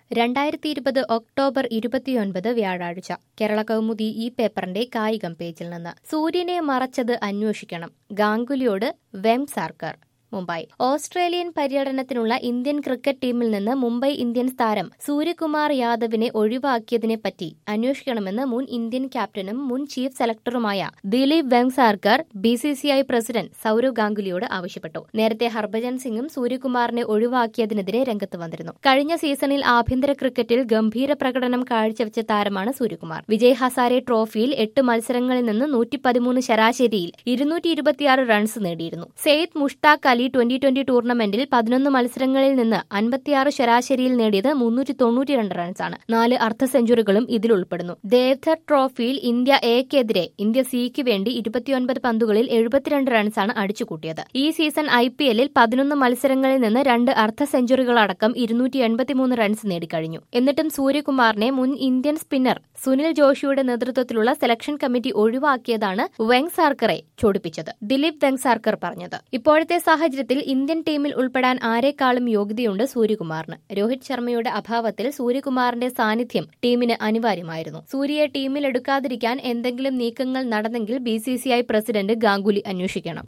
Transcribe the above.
രണ്ടായിരത്തി ഇരുപത് ഒക്ടോബർ ഇരുപത്തിയൊൻപത് വ്യാഴാഴ്ച കേരള കൗമുദി ഈ പേപ്പറിന്റെ കായികം പേജിൽ നിന്ന് സൂര്യനെ മറച്ചത് അന്വേഷിക്കണം ഗാംഗുലിയോട് വെം സാർക്കർ മുംബൈ ഓസ്ട്രേലിയൻ പര്യടനത്തിനുള്ള ഇന്ത്യൻ ക്രിക്കറ്റ് ടീമിൽ നിന്ന് മുംബൈ ഇന്ത്യൻസ് താരം സൂര്യകുമാർ യാദവിനെ ഒഴിവാക്കിയതിനെ പറ്റി അന്വേഷിക്കണമെന്ന് മുൻ ഇന്ത്യൻ ക്യാപ്റ്റനും മുൻ ചീഫ് സെലക്ടറുമായ Dilip Vengsarkar B C C I president Sourav ഗാംഗുലിയോട് ആവശ്യപ്പെട്ടു നേരത്തെ ഹർഭജൻ സിംഗും സൂര്യകുമാറിനെ ഒഴിവാക്കിയതിനെതിരെ രംഗത്ത് വന്നിരുന്നു കഴിഞ്ഞ സീസണിൽ ആഭ്യന്തര ക്രിക്കറ്റിൽ ഗംഭീര പ്രകടനം കാഴ്ചവെച്ച താരമാണ് സൂര്യകുമാർ വിജയ് ഹസാരെ ട്രോഫിയിൽ എട്ട് മത്സരങ്ങളിൽ നിന്ന് നൂറ്റി പതിമൂന്ന് ശരാശരിയിൽ ഇരുന്നൂറ്റി ഇരുപത്തിയാറ് റൺസ് നേടിയിരുന്നു സെയ്ദ് മുഷ്താഖ് അലി ട്വന്റി ട്വന്റി ടൂർണമെന്റിൽ പതിനൊന്ന് മത്സരങ്ങളിൽ നിന്ന് അൻപത്തിയാറ് ശരാശരിയിൽ നേടിയത് മുന്നൂറ്റി തൊണ്ണൂറ്റിരണ്ട് റൺസാണ് നാല് അർദ്ധ സെഞ്ചുറികളും ഇതിൽ ഉൾപ്പെടുന്നു ദേവ്ധർ ട്രോഫിയിൽ ഇന്ത്യ എക്കെതിരെ ഇന്ത്യ സിക്ക് വേണ്ടി ഇരുപത്തിയൊൻപത് പന്തുകളിൽ എഴുപത്തിരണ്ട് റൺസാണ് അടിച്ചുകൂട്ടിയത് ഈ സീസൺ ഐ പി എല്ലിൽ പതിനൊന്ന് മത്സരങ്ങളിൽ നിന്ന് രണ്ട് അർദ്ധ സെഞ്ചുറികളടക്കം ഇരുന്നൂറ്റി എൺപത്തിമൂന്ന് റൺസ് നേടിക്കഴിഞ്ഞു എന്നിട്ടും സൂര്യകുമാറിനെ മുൻ ഇന്ത്യൻ സ്പിന്നർ സുനിൽ ജോഷിയുടെ നേതൃത്വത്തിലുള്ള സെലക്ഷൻ കമ്മിറ്റി ഒഴിവാക്കിയതാണ് വെങ് സാർക്കറെ ചൊടിപ്പിച്ചത് ദിലീപ് വെങ് സാർക്കർ പറഞ്ഞത് ഇപ്പോഴത്തെ സാഹചര്യത്തിൽ ഇന്ത്യൻ ടീമിൽ ഉൾപ്പെടാൻ ആരെക്കാളും യോഗ്യതയുണ്ട് സൂര്യകുമാറിന് രോഹിത് ശർമ്മയുടെ അഭാവത്തിൽ സൂര്യകുമാറിന്റെ സാന്നിധ്യം ടീമിന് അനിവാര്യമായിരുന്നു സൂര്യയെ ടീമിൽ എടുക്കാതിരിക്കാൻ എന്തെങ്കിലും നീക്കങ്ങൾ നടന്നെങ്കിൽ ബി പ്രസിഡന്റ് ഗാംഗുലി അന്വേഷിക്കണം